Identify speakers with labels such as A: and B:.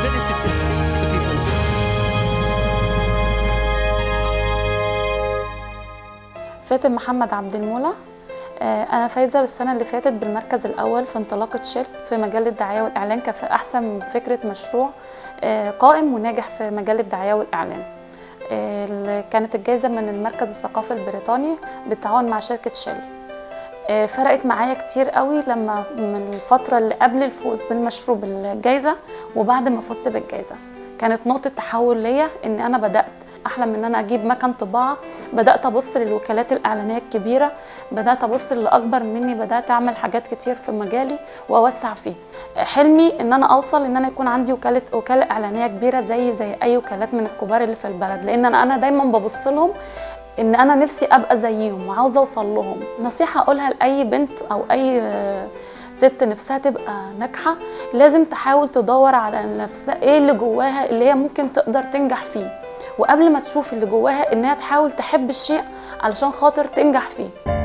A: benefited the people.
B: فاتن محمد عبد المولى آه، أنا فايزة بالسنة اللي فاتت بالمركز الأول في انطلاقة شيل في مجال الدعاية والإعلان كفي أحسن فكرة مشروع آه، قائم وناجح في مجال الدعاية والإعلان آه، ال- كانت الجائزة من المركز الثقافي البريطاني بالتعاون مع شركة شيل آه، فرقت معايا كتير قوي لما من الفترة اللي قبل الفوز بالمشروع بالجائزة وبعد ما فزت بالجائزة كانت نقطة تحول ليا إن أنا بدأت أحلم إن أنا أجيب مكان طباعة بدأت أبص للوكالات الإعلانية الكبيرة بدأت أبص للي أكبر مني بدأت أعمل حاجات كتير في مجالي وأوسع فيه حلمي إن أنا أوصل إن أنا يكون عندي وكالة وكالة إعلانية كبيرة زي زي أي وكالات من الكبار اللي في البلد لأن أنا أنا دايما ببص لهم ان انا نفسي ابقى زيهم وعاوزه اوصل لهم نصيحه اقولها لاي بنت او اي آه، ست نفسها تبقى ناجحه لازم تحاول تدور على نفسها ايه اللي جواها اللي هي ممكن تقدر تنجح فيه وقبل ما تشوف اللي جواها انها تحاول تحب الشيء علشان خاطر تنجح فيه